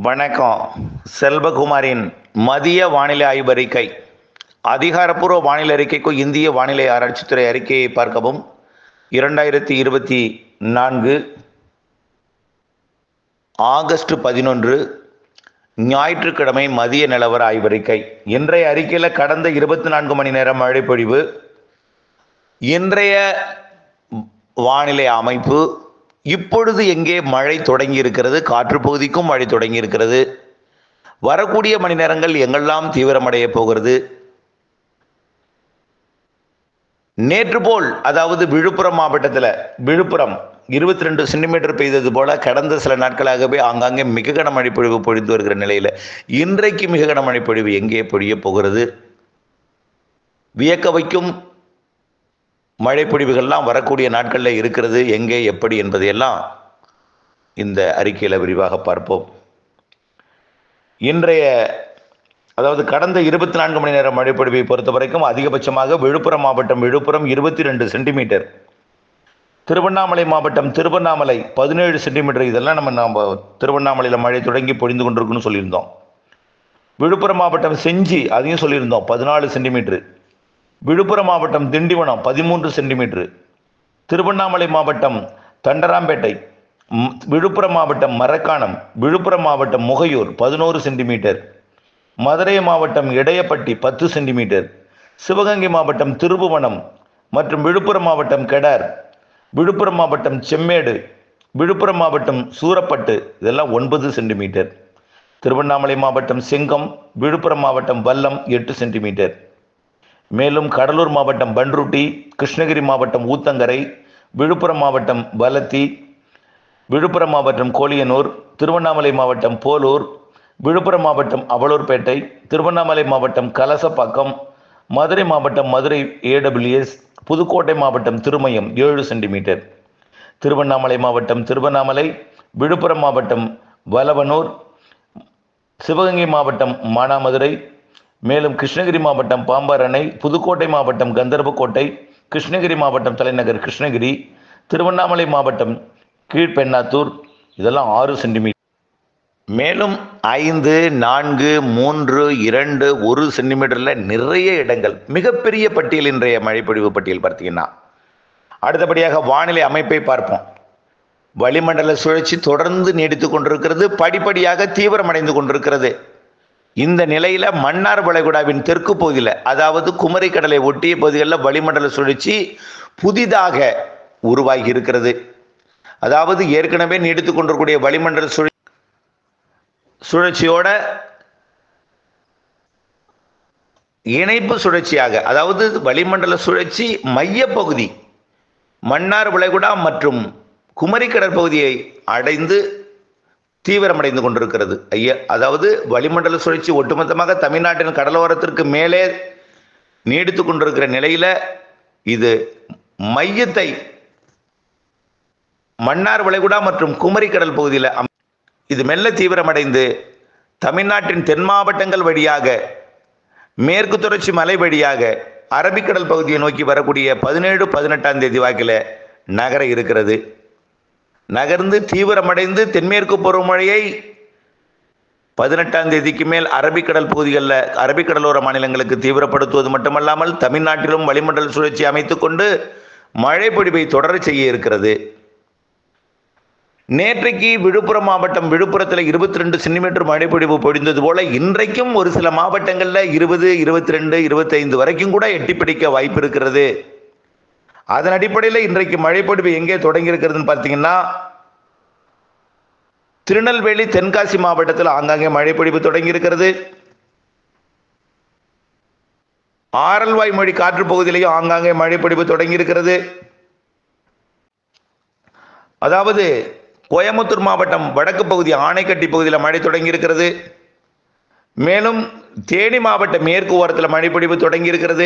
வணக்கம் செல்வகுமாரின் மதிய வானிலை ஆய்வறிக்கை அதிகாரப்பூர்வ வானிலை அறிக்கைக்கு இந்திய வானிலை ஆராய்ச்சித்துறை அறிக்கையை பார்க்கவும் இரண்டாயிரத்தி இருபத்தி நான்கு ஆகஸ்ட் பதினொன்று ஞாயிற்றுக்கிழமை மதிய நிலவர ஆய்வறிக்கை இன்றைய அறிக்கையில் கடந்த இருபத்தி நான்கு மணி நேரம் மழை பொழிவு இன்றைய வானிலை அமைப்பு இப்பொழுது எங்கே மழை தொடங்கி இருக்கிறது காற்று பகுதிக்கும் மழை தொடங்கி இருக்கிறது வரக்கூடிய மணி நேரங்கள் எங்கெல்லாம் தீவிரமடைய போகிறது நேற்று போல் அதாவது விழுப்புரம் மாவட்டத்தில் விழுப்புரம் இருபத்தி ரெண்டு சென்டிமீட்டர் பெய்தது போல கடந்த சில நாட்களாகவே ஆங்காங்கே மிக கனமழை பொழிவு பொழிந்து வருகிற நிலையில் இன்றைக்கு மிக கனமழை பொழிவு எங்கே பொழிய போகிறது வியக்க வைக்கும் மழை பொழிவுகள்லாம் வரக்கூடிய நாட்களில் இருக்கிறது எங்கே எப்படி என்பதையெல்லாம் இந்த அறிக்கையில் விரிவாக பார்ப்போம் இன்றைய அதாவது கடந்த இருபத்தி நான்கு மணி நேரம் மழைப்பொழிவை பொறுத்த வரைக்கும் அதிகபட்சமாக விழுப்புரம் மாவட்டம் விழுப்புரம் இருபத்தி ரெண்டு சென்டிமீட்டர் திருவண்ணாமலை மாவட்டம் திருவண்ணாமலை பதினேழு சென்டிமீட்டர் இதெல்லாம் நம்ம நம்ம திருவண்ணாமலையில் மழை தொடங்கி பொழிந்து கொண்டிருக்குன்னு சொல்லியிருந்தோம் விழுப்புரம் மாவட்டம் செஞ்சி அதையும் சொல்லியிருந்தோம் பதினாலு சென்டிமீட்டர் விழுப்புரம் மாவட்டம் திண்டிவனம் பதிமூன்று சென்டிமீட்டர் திருவண்ணாமலை மாவட்டம் தண்டராம்பேட்டை ம், விழுப்புரம் மாவட்டம் மரக்காணம் விழுப்புரம் மாவட்டம் முகையூர் பதினோரு சென்டிமீட்டர் மதுரை மாவட்டம் இடையப்பட்டி பத்து சென்டிமீட்டர் சிவகங்கை மாவட்டம் திருபுவனம் மற்றும் விழுப்புரம் மாவட்டம் கெடார் விழுப்புரம் மாவட்டம் செம்மேடு விழுப்புரம் மாவட்டம் சூரப்பட்டு இதெல்லாம் ஒன்பது சென்டிமீட்டர் திருவண்ணாமலை மாவட்டம் செங்கம் விழுப்புரம் மாவட்டம் வல்லம் எட்டு சென்டிமீட்டர் மேலும் கடலூர் மாவட்டம் பன்ருட்டி கிருஷ்ணகிரி மாவட்டம் ஊத்தங்கரை விழுப்புரம் மாவட்டம் வலத்தி விழுப்புரம் மாவட்டம் கோலியனூர் திருவண்ணாமலை மாவட்டம் போலூர் விழுப்புரம் மாவட்டம் அவலூர்பேட்டை திருவண்ணாமலை மாவட்டம் கலசப்பாக்கம் மதுரை மாவட்டம் மதுரை ஏடபிள்யூஎஸ் புதுக்கோட்டை மாவட்டம் திருமயம் ஏழு சென்டிமீட்டர் திருவண்ணாமலை மாவட்டம் திருவண்ணாமலை விழுப்புரம் மாவட்டம் வலவனூர் சிவகங்கை மாவட்டம் மானாமதுரை மேலும் கிருஷ்ணகிரி மாவட்டம் பாம்பார் அணை புதுக்கோட்டை மாவட்டம் கந்தர்போட்டை கிருஷ்ணகிரி மாவட்டம் தலைநகர் கிருஷ்ணகிரி திருவண்ணாமலை மாவட்டம் கீழ்பெண்ணாத்தூர் இதெல்லாம் ஆறு சென்டிமீட்டர் மேலும் ஐந்து நான்கு மூன்று இரண்டு ஒரு சென்டிமீட்டரில் நிறைய இடங்கள் மிகப்பெரிய பட்டியல் இன்றைய மழைப்பொழிவு பட்டியல் பார்த்தீங்கன்னா அடுத்தபடியாக வானிலை அமைப்பை பார்ப்போம் வளிமண்டல சுழற்சி தொடர்ந்து நீடித்து கொண்டிருக்கிறது படிப்படியாக தீவிரமடைந்து கொண்டிருக்கிறது இந்த நிலையில மன்னார் வளைகுடாவின் தெற்கு பகுதியில் அதாவது குமரி கடலை ஒட்டிய பகுதிகளில் வளிமண்டல சுழற்சி புதிதாக உருவாகி இருக்கிறது அதாவது ஏற்கனவே நீடித்து கொண்டிருக்கூடிய வளிமண்டல சுழற்சி சுழற்சியோட இணைப்பு சுழற்சியாக அதாவது வளிமண்டல சுழற்சி மையப்பகுதி மன்னார் வளைகுடா மற்றும் குமரி கடற்பகுதியை அடைந்து தீவிரமடைந்து கொண்டிருக்கிறது ஐயா அதாவது வளிமண்டல சுழற்சி ஒட்டுமொத்தமாக தமிழ்நாட்டின் கடலோரத்திற்கு மேலே நீடித்து கொண்டிருக்கிற நிலையில இது மையத்தை மன்னார் வளைகுடா மற்றும் குமரி கடல் பகுதியில் அம்- இது மெல்ல தீவிரமடைந்து தமிழ்நாட்டின் தென் மாவட்டங்கள் வழியாக மேற்கு தொடர்ச்சி மலை வழியாக அரபிக்கடல் பகுதியை நோக்கி வரக்கூடிய பதினேழு பதினெட்டாம் தேதி வாக்கில் நகர இருக்கிறது நகர்ந்து தீவிரமடைந்து தென்மேற்கு பருவமழையை பதினெட்டாம் தேதிக்கு மேல் அரபிக்கடல் பகுதிகளில் அரபிக்கடலோர மாநிலங்களுக்கு தீவிரப்படுத்துவது மட்டுமல்லாமல் தமிழ்நாட்டிலும் வளிமண்டல சுழற்சி அமைத்துக்கொண்டு மழை பொழிவை தொடர செய்ய இருக்கிறது நேற்றைக்கு விழுப்புரம் மாவட்டம் விழுப்புரத்தில் இருபத்தி ரெண்டு சென்டிமீட்டர் மழைப்பொழிவு பொழிந்தது போல இன்றைக்கும் ஒரு சில மாவட்டங்களில் இருபது இருபத்தி ரெண்டு இருபத்தைந்து வரைக்கும் கூட எட்டி பிடிக்க வாய்ப்பு இருக்கிறது அதன் அடிப்படையில் இன்றைக்கு மழைப்பொழிவு எங்கே தொடங்கி இருக்கிறதுன்னு பார்த்தீங்கன்னா திருநெல்வேலி தென்காசி மாவட்டத்தில் ஆங்காங்கே மழைப்பொழிவு தொடங்கி இருக்கிறது ஆரல்வாய் மொழி காற்று பகுதியிலையும் ஆங்காங்கே மழைப்பொழிவு தொடங்கி இருக்கிறது அதாவது கோயம்புத்தூர் மாவட்டம் வடக்கு பகுதி ஆணைக்கட்டி பகுதியில் மழை தொடங்கி இருக்கிறது மேலும் தேனி மாவட்ட மேற்கு ஓரத்தில் மழைப்பொழிவு தொடங்கி இருக்கிறது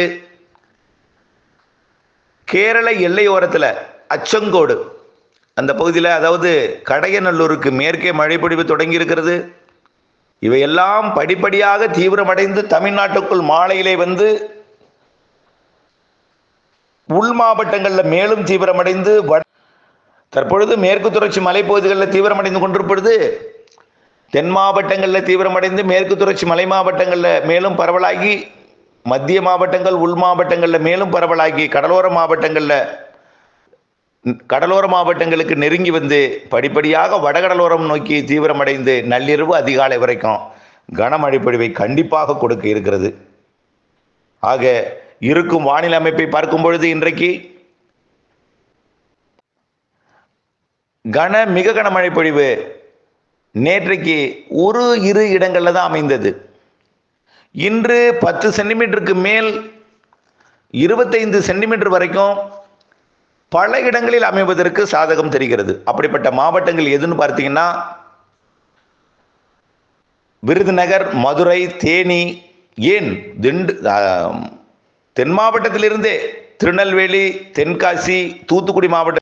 கேரள எல்லையோரத்தில் அச்சங்கோடு அந்த பகுதியில் அதாவது கடையநல்லூருக்கு மேற்கே மழைப்பொழிவு தொடங்கி இருக்கிறது இவையெல்லாம் படிப்படியாக தீவிரமடைந்து தமிழ்நாட்டுக்குள் மாலையிலே வந்து உள் மாவட்டங்களில் மேலும் தீவிரமடைந்து வட தற்பொழுது மேற்கு தொடர்ச்சி மலைப்பகுதிகளில் தீவிரமடைந்து கொண்டிருப்பது தென் மாவட்டங்களில் தீவிரமடைந்து மேற்கு தொடர்ச்சி மலை மாவட்டங்களில் மேலும் பரவலாகி மத்திய மாவட்டங்கள் உள் மாவட்டங்களில் மேலும் பரவலாகி கடலோர மாவட்டங்களில் கடலோர மாவட்டங்களுக்கு நெருங்கி வந்து படிப்படியாக வடகடலோரம் நோக்கி தீவிரமடைந்து நள்ளிரவு அதிகாலை வரைக்கும் கனமழை பொழிவை கண்டிப்பாக கொடுக்க இருக்கிறது ஆக இருக்கும் வானிலை அமைப்பை பார்க்கும் பொழுது இன்றைக்கு கன மிக கனமழை பொழிவு நேற்றைக்கு ஒரு இரு இடங்கள்ல தான் அமைந்தது இன்று பத்து சென்டிமீட்டருக்கு மேல் இருபத்தைந்து சென்டிமீட்டர் வரைக்கும் பல இடங்களில் அமைவதற்கு சாதகம் தெரிகிறது அப்படிப்பட்ட மாவட்டங்கள் எதுன்னு பார்த்தீங்கன்னா விருதுநகர் மதுரை தேனி ஏன் திண்டு ஆம், தென் மாவட்டத்திலிருந்தே திருநெல்வேலி தென்காசி தூத்துக்குடி மாவட்ட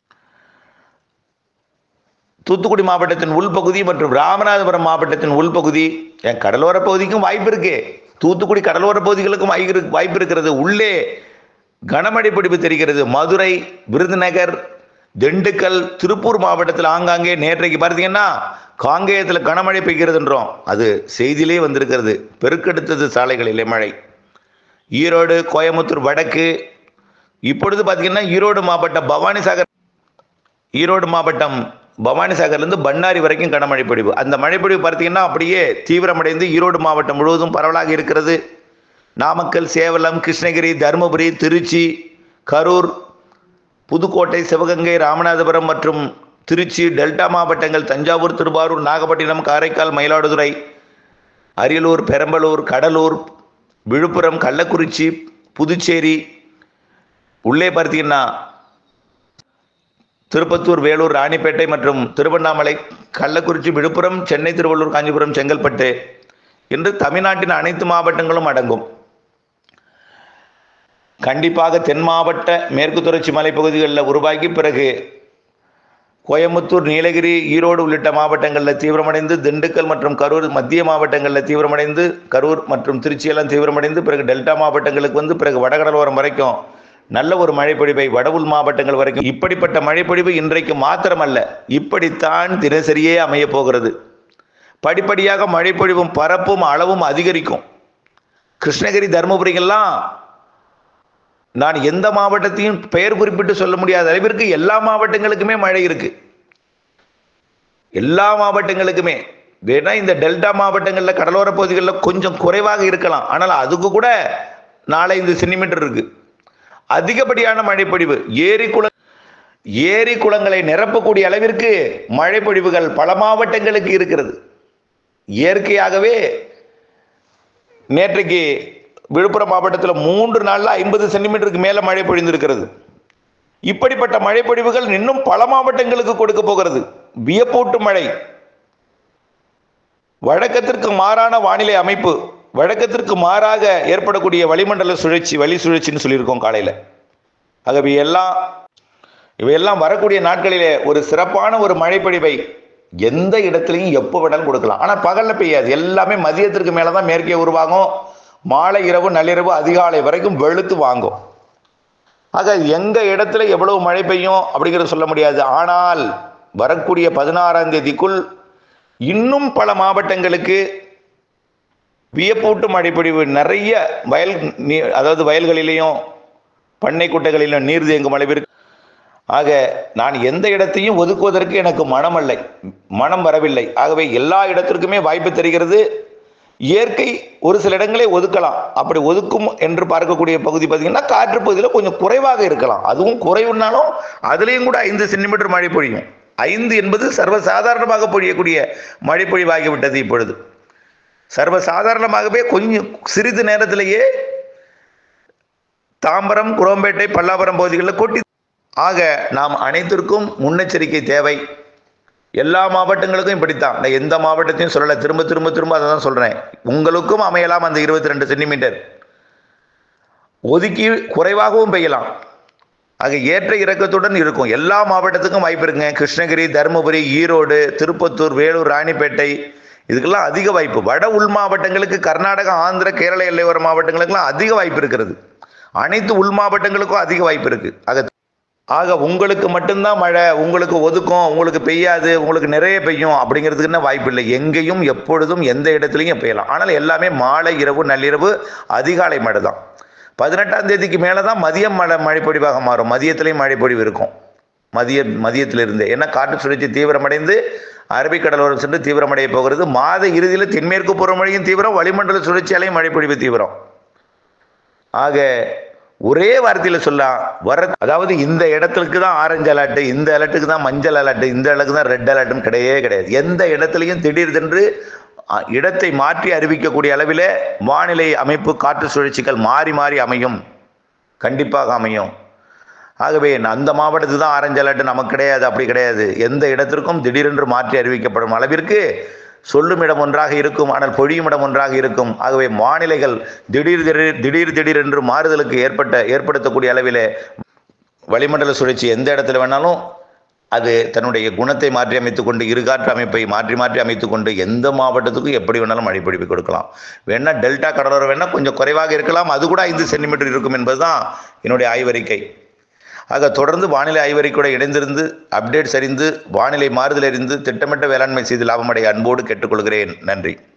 தூத்துக்குடி மாவட்டத்தின் உள்பகுதி மற்றும் ராமநாதபுரம் மாவட்டத்தின் உள்பகுதி என் கடலோர பகுதிக்கும் வாய்ப்பு இருக்கு தூத்துக்குடி கடலோர பகுதிகளுக்கும் வாய்ப்பு- வாய்ப்பு இருக்கிறது உள்ளே கனமழை பிடிப்பு தெரிகிறது மதுரை விருதுநகர் திண்டுக்கல் திருப்பூர் மாவட்டத்தில் ஆங்காங்கே நேற்றைக்கு பார்த்தீங்கன்னா காங்கேயத்தில் கனமழை பெய்கிறதுன்றோம் அது செய்தியிலே வந்திருக்கிறது பெருக்கெடுத்தது சாலைகளிலே மழை ஈரோடு கோயம்புத்தூர் வடக்கு இப்பொழுது பார்த்தீங்கன்னா ஈரோடு மாவட்டம் பவானிசாகர் ஈரோடு மாவட்டம் பவானிசாகர்லேருந்து பண்ணாரி வரைக்கும் கனமழை பொழிவு அந்த மழைப்பொழிவு பார்த்தீங்கன்னா அப்படியே தீவிரமடைந்து ஈரோடு மாவட்டம் முழுவதும் பரவலாக இருக்கிறது நாமக்கல் சேவலம் கிருஷ்ணகிரி தருமபுரி திருச்சி கரூர் புதுக்கோட்டை சிவகங்கை ராமநாதபுரம் மற்றும் திருச்சி டெல்டா மாவட்டங்கள் தஞ்சாவூர் திருவாரூர் நாகப்பட்டினம் காரைக்கால் மயிலாடுதுறை அரியலூர் பெரம்பலூர் கடலூர் விழுப்புரம் கள்ளக்குறிச்சி புதுச்சேரி உள்ளே பார்த்தீங்கன்னா திருப்பத்தூர் வேலூர் ராணிப்பேட்டை மற்றும் திருவண்ணாமலை கள்ளக்குறிச்சி விழுப்புரம் சென்னை திருவள்ளூர் காஞ்சிபுரம் செங்கல்பட்டு என்று தமிழ்நாட்டின் அனைத்து மாவட்டங்களும் அடங்கும் கண்டிப்பாக தென் மாவட்ட மேற்கு தொடர்ச்சி மலைப்பகுதிகளில் உருவாகி பிறகு கோயம்புத்தூர் நீலகிரி ஈரோடு உள்ளிட்ட மாவட்டங்களில் தீவிரமடைந்து திண்டுக்கல் மற்றும் கரூர் மத்திய மாவட்டங்களில் தீவிரமடைந்து கரூர் மற்றும் திருச்சியெல்லாம் தீவிரமடைந்து பிறகு டெல்டா மாவட்டங்களுக்கு வந்து பிறகு வடகடலோரம் வரைக்கும் நல்ல ஒரு மழைப்பொழிவை வடவுள் மாவட்டங்கள் வரைக்கும் இப்படிப்பட்ட மழைப்பொழிவு இன்றைக்கு மாத்திரமல்ல இப்படித்தான் தினசரியே அமையப் போகிறது படிப்படியாக மழைப்பொழிவும் பரப்பும் அளவும் அதிகரிக்கும் கிருஷ்ணகிரி தருமபுரிகள்லாம் நான் எந்த மாவட்டத்தையும் பெயர் குறிப்பிட்டு சொல்ல முடியாத அளவிற்கு எல்லா மாவட்டங்களுக்குமே மழை இருக்கு எல்லா மாவட்டங்களுக்குமே வேணா இந்த டெல்டா மாவட்டங்களில் கடலோர பகுதிகளில் கொஞ்சம் குறைவாக இருக்கலாம் ஆனால் அதுக்கு கூட நாலஞ்சு சென்டிமீட்டர் இருக்கு அதிகப்படியான மழைப்பொழிவு ஏரி குள ஏரி குளங்களை நிரப்பக்கூடிய அளவிற்கு மழைப்பொழிவுகள் பல மாவட்டங்களுக்கு இருக்கிறது இயற்கையாகவே நேற்றைக்கு விழுப்புரம் மாவட்டத்தில் மூன்று நாளில் ஐம்பது சென்டிமீட்டருக்கு மேலே மழை பொழிந்திருக்கிறது இப்படிப்பட்ட மழைப்பொழிவுகள் இன்னும் பல மாவட்டங்களுக்கு கொடுக்க போகிறது வியப்பூட்டு மழை வழக்கத்திற்கு மாறான வானிலை அமைப்பு வழக்கத்திற்கு மாறாக ஏற்படக்கூடிய வளிமண்டல சுழற்சி வளி சுழற்சின்னு சொல்லியிருக்கோம் காலையில் ஆகவே எல்லாம் இவையெல்லாம் வரக்கூடிய நாட்களிலே ஒரு சிறப்பான ஒரு மழைப்பொழிவை எந்த இடத்துலையும் எப்போ வேணாலும் கொடுக்கலாம் ஆனால் பகலில் பெய்யாது எல்லாமே மதியத்திற்கு மேலே தான் மேற்கே உருவாகும் மாலை இரவு நள்ளிரவு அதிகாலை வரைக்கும் வெளுத்து வாங்கும் ஆக எங்க இடத்துல எவ்வளவு மழை பெய்யும் அப்படிங்கிறத சொல்ல முடியாது ஆனால் வரக்கூடிய பதினாறாம் தேதிக்குள் இன்னும் பல மாவட்டங்களுக்கு வியப்பூட்டு மழைப்பொழிவு நிறைய வயல் நீ அதாவது வயல்களிலேயும் பண்ணை குட்டைகளிலும் நீர் தேங்கும் அளவிற்கு ஆக நான் எந்த இடத்தையும் ஒதுக்குவதற்கு எனக்கு மனம் இல்லை மனம் வரவில்லை ஆகவே எல்லா இடத்திற்குமே வாய்ப்பு தெரிகிறது இயற்கை ஒரு சில இடங்களை ஒதுக்கலாம் அப்படி ஒதுக்கும் என்று பார்க்கக்கூடிய பகுதி பார்த்தீங்கன்னா காற்று பகுதியில் கொஞ்சம் குறைவாக இருக்கலாம் அதுவும் குறைவுனாலும் அதுலேயும் கூட ஐந்து சென்டிமீட்டர் மழை பொழியும் ஐந்து என்பது சர்வசாதாரணமாக பொழியக்கூடிய மழை பொழிவாகிவிட்டது இப்பொழுது சர்வசாதாரணமாகவே கொஞ்சம் சிறிது நேரத்திலேயே தாம்பரம் குரோம்பேட்டை பல்லாவரம் பகுதிகளில் கொட்டி ஆக நாம் அனைத்திற்கும் முன்னெச்சரிக்கை தேவை எல்லா மாவட்டங்களுக்கும் இப்படித்தான் நான் எந்த மாவட்டத்தையும் சொல்லலை திரும்ப திரும்ப திரும்ப அதை தான் சொல்கிறேன் உங்களுக்கும் அமையலாம் அந்த இருபத்தி ரெண்டு சென்டிமீட்டர் ஒதுக்கி குறைவாகவும் பெய்யலாம் ஆக ஏற்ற இறக்கத்துடன் இருக்கும் எல்லா மாவட்டத்துக்கும் வாய்ப்பு இருக்குங்க கிருஷ்ணகிரி தருமபுரி ஈரோடு திருப்பத்தூர் வேலூர் ராணிப்பேட்டை இதுக்கெல்லாம் அதிக வாய்ப்பு வட உள் மாவட்டங்களுக்கு கர்நாடகா ஆந்திர கேரள எல்லையோர மாவட்டங்களுக்கெல்லாம் அதிக வாய்ப்பு இருக்கிறது அனைத்து உள் மாவட்டங்களுக்கும் அதிக வாய்ப்பு இருக்கு ஆக ஆக உங்களுக்கு மட்டும்தான் மழை உங்களுக்கு ஒதுக்கும் உங்களுக்கு பெய்யாது உங்களுக்கு நிறைய பெய்யும் அப்படிங்கிறதுக்குன்னு வாய்ப்பு இல்லை எங்கேயும் எப்பொழுதும் எந்த இடத்துலையும் பெய்யலாம் ஆனால் எல்லாமே மாலை இரவு நள்ளிரவு அதிகாலை மழை தான் பதினெட்டாம் தேதிக்கு மேலே தான் மதியம் மழை மழைப்பொழிவாக மாறும் மதியத்திலையும் மழைப்பொழிவு இருக்கும் மதிய மதியத்திலிருந்து ஏன்னா காற்று சுழற்சி தீவிரமடைந்து அரபிக்கடலோரம் சென்று தீவிரமடைய போகிறது மாத இறுதியில் தென்மேற்கு பருவமழையும் தீவிரம் வளிமண்டல சுழற்சியாலையும் மழைப்பொழிவு தீவிரம் ஆக ஒரே வார்த்தையில் சொல்லலாம் வர அதாவது இந்த இடத்துக்கு தான் ஆரஞ்சு அலர்ட் இந்த அலர்ட்டுக்கு தான் மஞ்சள் அலர்ட் இந்த அலர்ட்டுக்கு தான் ரெட் அலர்ட்னு கிடையவே கிடையாது எந்த இடத்துலையும் திடீர்தென்று அ, இடத்தை மாற்றி அறிவிக்கக்கூடிய அளவில் வானிலை அமைப்பு காற்று சுழற்சிகள் மாறி மாறி அமையும் கண்டிப்பாக அமையும் ஆகவே அந்த மாவட்டத்துக்கு தான் ஆரஞ்சு அலர்ட் நமக்கு கிடையாது அப்படி கிடையாது எந்த இடத்திற்கும் திடீரென்று மாற்றி அறிவிக்கப்படும் அளவிற்கு சொல்லும் இடம் ஒன்றாக இருக்கும் ஆனால் பொழியும் இடம் ஒன்றாக இருக்கும் ஆகவே வானிலைகள் திடீர் திடீர் திடீர் திடீர் என்று மாறுதலுக்கு ஏற்பட்ட ஏற்படுத்தக்கூடிய அளவிலே வளிமண்டல சுழற்சி எந்த இடத்துல வேணாலும் அது தன்னுடைய குணத்தை மாற்றி அமைத்துக் கொண்டு இருகாற்று அமைப்பை மாற்றி மாற்றி அமைத்துக் கொண்டு எந்த மாவட்டத்துக்கும் எப்படி வேணாலும் மழை பொழிவு கொடுக்கலாம் வேணா டெல்டா கடலோரம் வேணா கொஞ்சம் குறைவாக இருக்கலாம் அது கூட ஐந்து சென்டிமீட்டர் இருக்கும் என்பதுதான் என்னுடைய ஆய்வறிக்கை ஆக தொடர்ந்து வானிலை ஆய்வறிக்கையோட இணைந்திருந்து அப்டேட்ஸ் அறிந்து வானிலை மாறுதல் அறிந்து திட்டமிட்ட வேளாண்மை செய்து லாபமடைய அன்போடு கேட்டுக்கொள்கிறேன் நன்றி